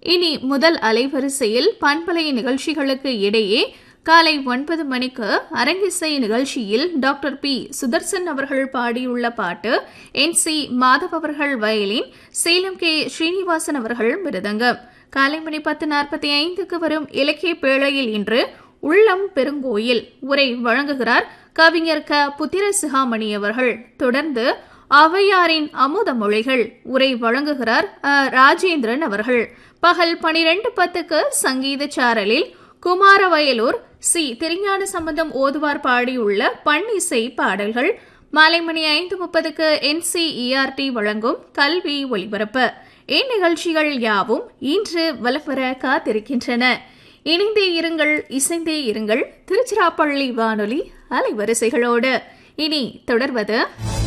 இனி முதல் அலைவரிசையில் பண்பலை நிகழ்ச்சிகளுக்கு இடையே காலை ஒன்பது மணிக்கு அரங்கிசை நிகழ்ச்சியில் டாக்டர் பி சுதர்சன் அவர்கள் பாடியுள்ள பாட்டு என் சி மாதவ் அவர்கள் வயலின் சேலம் கே ஸ்ரீனிவாசன் அவர்கள் மிருதங்கம் காலை மணி பத்து நாற்பத்தி ஐந்துக்கு வரும் இலக்கிய பேழையில் இன்று உள்ளம் பெருங்கோயில் உரை வழங்குகிறார் கவிஞர் க புத்திர சிகாமணி அவர்கள் தொடர்ந்து ஔவையாரின் அமுத மொழிகள் உரை வழங்குகிறார் அ. ராஜேந்திரன் அவர்கள் பகல் பனிரெண்டு பத்துக்கு சங்கீத சாரலில் குமாரவயலூர் சி திருஞான சம்பந்தம் ஓதுவார் பாடியுள்ள பன்னிசை பாடல்கள் மாலை மணி ஐந்து முப்பதுக்கு என்சிஇஆர்டி வழங்கும் கல்வி ஒலிபரப்பு இந்நிகழ்ச்சிகள் யாவும் இன்று வலப்பெற காத்திருக்கின்றன இணைந்தே இருங்கள் இசைந்தே இருங்கள் திருச்சிராப்பள்ளி வானொலி அலைவரிசைகளோடு இனி தொடர்வது